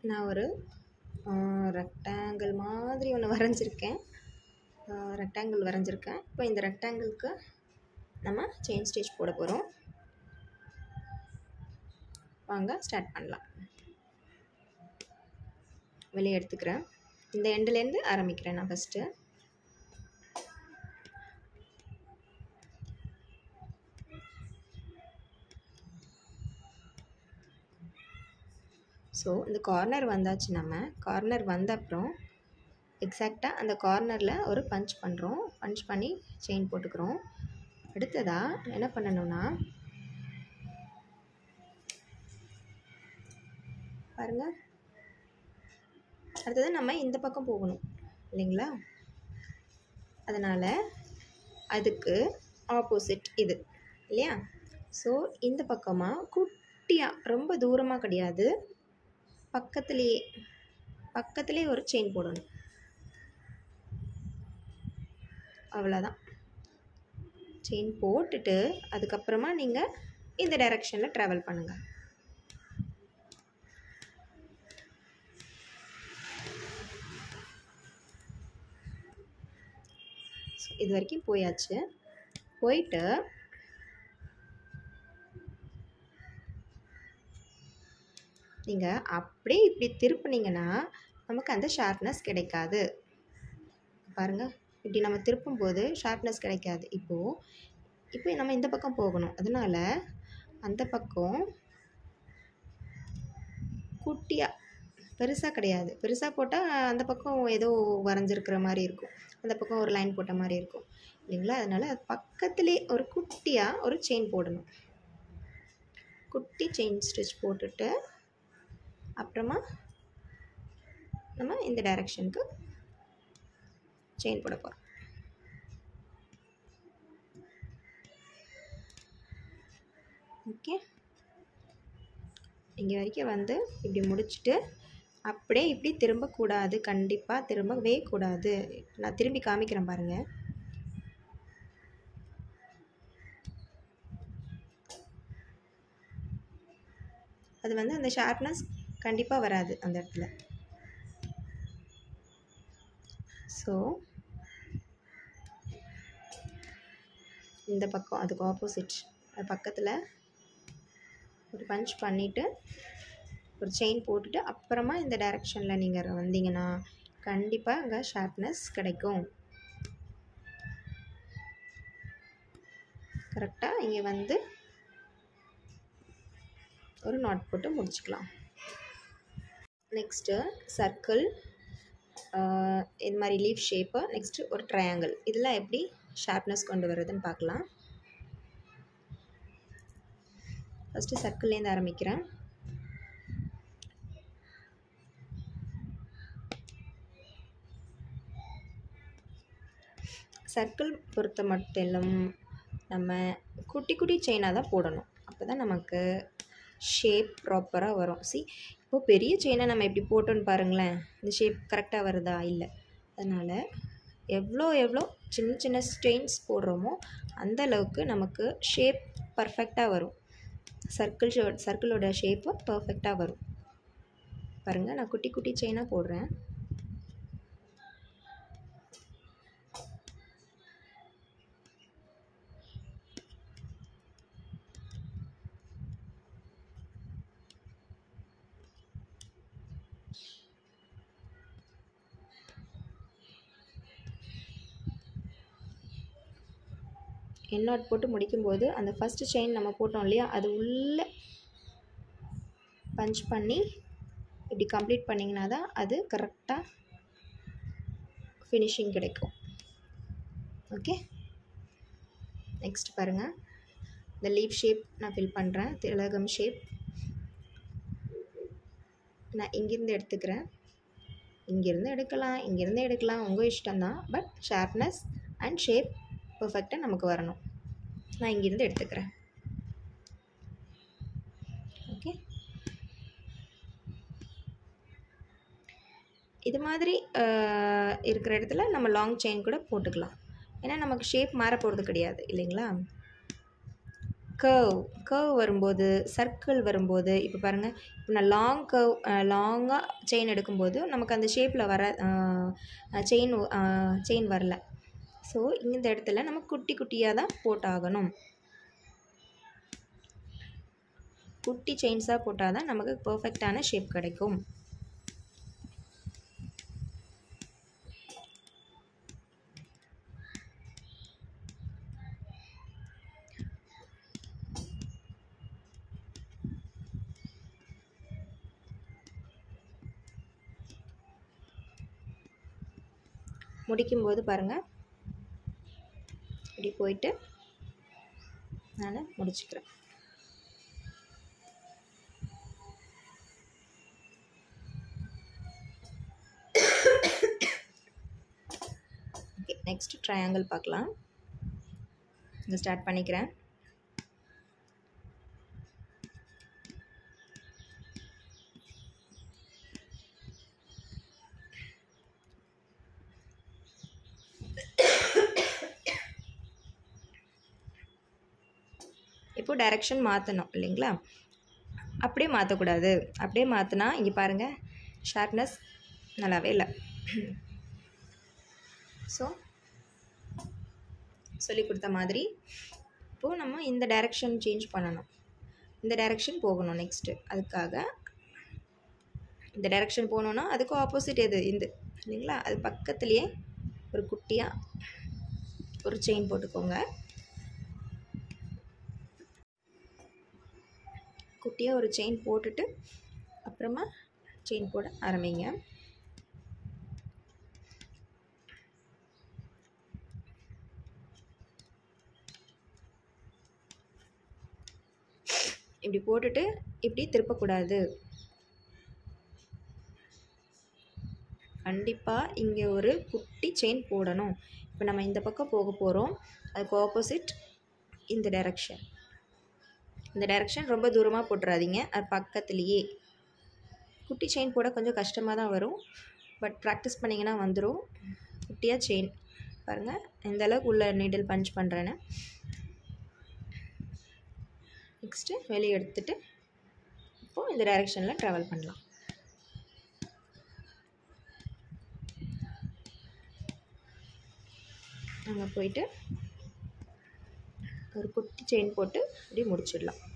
நான் ஒரு ரெக்டாங்கிள் மாதிரி ஒன்று வரைஞ்சிருக்கேன் ரெக்டாங்கிள் வரைஞ்சிருக்கேன் இப்போ இந்த ரெக்டாங்கிளுக்கு நம்ம செயின் ஸ்டிச் போட போகிறோம் வாங்க ஸ்டார்ட் பண்ணலாம் வெளியே எடுத்துக்கிறேன் இந்த எண்டுலேருந்து ஆரம்பிக்கிறேன் நான் ஃபஸ்ட்டு ஸோ இந்த கார்னர் வந்தாச்சு நம்ம கார்னர் வந்த அப்புறம் எக்ஸாக்டாக அந்த கார்னரில் ஒரு பஞ்ச் பண்ணுறோம் பஞ்ச் பண்ணி செயின் போட்டுக்கிறோம் அடுத்ததாக என்ன பண்ணணும்னா பாருங்கள் அடுத்தது நம்ம இந்த பக்கம் போகணும் இல்லைங்களா அதனால் அதுக்கு ஆப்போசிட் இது இல்லையா ஸோ இந்த பக்கமாக குட்டியாக ரொம்ப தூரமாக கிடையாது பக்கத்துலேயே பக்கத்துலேயே ஒரு செயின் போடணும் அவ்வளோதான் செயின் போட்டுட்டு அதுக்கப்புறமா நீங்கள் இந்த டைரெக்ஷனில் ட்ராவல் பண்ணுங்கள் ஸோ இது வரைக்கும் போயாச்சு போயிட்டு நீங்கள் அப்படியே இப்படி திருப்புனீங்கன்னா நமக்கு அந்த ஷார்ப்னஸ் கிடைக்காது பாருங்கள் இப்படி நம்ம திருப்பும்போது ஷார்ப்னஸ் கிடைக்காது இப்போது இப்போ நம்ம இந்த பக்கம் போகணும் அதனால் அந்த பக்கம் குட்டியாக பெருசாக கிடையாது பெருசாக போட்டால் அந்த பக்கம் ஏதோ வரைஞ்சிருக்கிற மாதிரி இருக்கும் அந்த பக்கம் ஒரு லைன் போட்ட மாதிரி இருக்கும் இல்லைங்களா அதனால் அது பக்கத்துலேயே ஒரு குட்டியாக ஒரு செயின் போடணும் குட்டி செயின் ஸ்டிச் போட்டுட்டு அப்புறமா நம்ம இந்த டைரெக்ஷனுக்கு செயின் போட போகிறோம் ஓகே இங்கே வரைக்கும் வந்து இப்படி முடிச்சுட்டு அப்படியே இப்படி திரும்பக்கூடாது கண்டிப்பாக திரும்பவே கூடாது நான் திரும்பி காமிக்கிறேன் பாருங்கள் அது வந்து அந்த ஷார்ப்னஸ் கண்டிப்பாக வராது அந்த இடத்துல ஸோ இந்த பக்கம் அதுக்கு ஆப்போசிட் அது பக்கத்தில் ஒரு பஞ்ச் பண்ணிவிட்டு ஒரு செயின் போட்டுட்டு அப்புறமா இந்த டைரெக்ஷனில் நீங்கள் வந்தீங்கன்னா கண்டிப்பாக அங்கே ஷார்ப்னஸ் கிடைக்கும் கரெக்டாக இங்கே வந்து ஒரு நாட் போட்டு முடிச்சுக்கலாம் நெக்ஸ்ட்டு சர்க்கிள் இது மாதிரி லீஃப் ஷேப்பு நெக்ஸ்ட்டு ஒரு ட்ரையாங்கிள் இதெல்லாம் எப்படி ஷார்ப்னஸ் கொண்டு வர்றதுன்னு பார்க்கலாம் ஃபஸ்ட்டு சர்க்கிள்லேருந்து ஆரம்பிக்கிறேன் சர்க்கிள் பொறுத்த மட்டும் நம்ம குட்டி குட்டி செயினாக தான் போடணும் அப்போ தான் நமக்கு ஷேப் ப்ராப்பராக வரும் சி இப்போது பெரிய செயினை நம்ம எப்படி போட்டோன்னு பாருங்களேன் இந்த ஷேப் கரெக்டாக வருதா இல்லை அதனால் எவ்வளோ எவ்வளோ சின்ன சின்ன ஸ்டெயின்ஸ் போடுறோமோ அந்த அளவுக்கு நமக்கு ஷேப் பர்ஃபெக்டாக வரும் சர்க்கிள் ஷோ சர்க்கிளோட ஷேப்பு பர்ஃபெக்டாக வரும் பாருங்கள் நான் குட்டி குட்டி செயினாக போடுறேன் எண்ணாட் போட்டு முடிக்கும்போது அந்த ஃபஸ்ட்டு செயின் நம்ம போட்டோம் இல்லையா அது உள்ளே பஞ்ச் பண்ணி இப்படி கம்ப்ளீட் பண்ணிங்கன்னா தான் அது கரெக்டாக ஃபினிஷிங் கிடைக்கும் ஓகே நெக்ஸ்ட் பாருங்கள் இந்த லீஃப் ஷேப் நான் ஃபில் பண்ணுறேன் திலகம் ஷேப் நான் இங்கேருந்து எடுத்துக்கிறேன் இங்கேருந்து எடுக்கலாம் இங்கேருந்து எடுக்கலாம் உங்கள் இஷ்டம்தான் பட் ஷார்ப்னஸ் அண்ட் ஷேப் பர்ஃபெக்டாக நமக்கு வரணும் நான் இங்கேருந்து எடுத்துக்கிறேன் ஓகே இது மாதிரி இருக்கிற இடத்துல நம்ம லாங் செயின் கூட போட்டுக்கலாம் ஏன்னா நமக்கு ஷேப் மாற போகிறது கிடையாது இல்லைங்களா கர்வ் கர்வ் வரும்போது சர்க்கிள் வரும்போது இப்போ பாருங்கள் இப்போ நான் லாங் கர்வ் லாங்காக செயின் எடுக்கும்போது நமக்கு அந்த ஷேப்பில் வர செயின் செயின் வரல ஸோ இந்த இடத்துல நம்ம குட்டி குட்டியாக தான் போட்டாகணும் குட்டி செயின்ஸாக போட்டால் தான் நமக்கு பர்ஃபெக்டான ஷேப் கிடைக்கும் முடிக்கும்போது பாருங்கள் இப்படி போயிட்டு நான் முடிச்சுக்கிறேன் ஓகே நெக்ஸ்ட் ட்ரையாங்கிள் பார்க்கலாம் இங்கே ஸ்டார்ட் பண்ணிக்கிறேன் இப்போது டைரெக்ஷன் மாற்றணும் இல்லைங்களா அப்படியே மாற்றக்கூடாது அப்படியே மாற்றினா இங்கே பாருங்கள் ஷார்ப்னஸ் நல்லாவே இல்லை ஸோ சொல்லி கொடுத்த மாதிரி இப்போது நம்ம இந்த டைரெக்ஷன் சேஞ்ச் பண்ணணும் இந்த டைரெக்ஷன் போகணும் நெக்ஸ்ட்டு அதுக்காக இந்த டைரெக்ஷன் போகணுன்னா அதுக்கு ஆப்போசிட் எது இந்த இல்லைங்களா அது பக்கத்துலேயே ஒரு குட்டியாக ஒரு செயின் போட்டுக்கோங்க குட்டியாக ஒரு செயின் போட்டுட்டு அப்புறமா செயின் போட ஆரம்பிங்க இப்படி போட்டுட்டு இப்படி திருப்பக்கூடாது கண்டிப்பாக இங்கே ஒரு குட்டி செயின் போடணும் இப்போ நம்ம இந்த பக்கம் போக போகிறோம் அதுக்கு ஆப்போசிட் இந்த டைரக்ஷன் இந்த டைரக்ஷன் ரொம்ப தூரமாக போட்டுறாதீங்க அது பக்கத்துலேயே குட்டி செயின் போட கொஞ்சம் கஷ்டமாக தான் வரும் பட் ப்ராக்டிஸ் பண்ணிங்கன்னா வந்துடும் குட்டியாக செயின் பாருங்கள் எந்த அளவுக்கு உள்ள நீடில் பஞ்ச் பண்ணுறேன்னு நெக்ஸ்ட்டு வெளியே எடுத்துட்டு இப்போது இந்த டைரெக்ஷனில் ட்ராவல் பண்ணலாம் அங்கே போயிட்டு ஒரு குட்டி செயின் போட்டு அப்படியே முடிச்சிடலாம்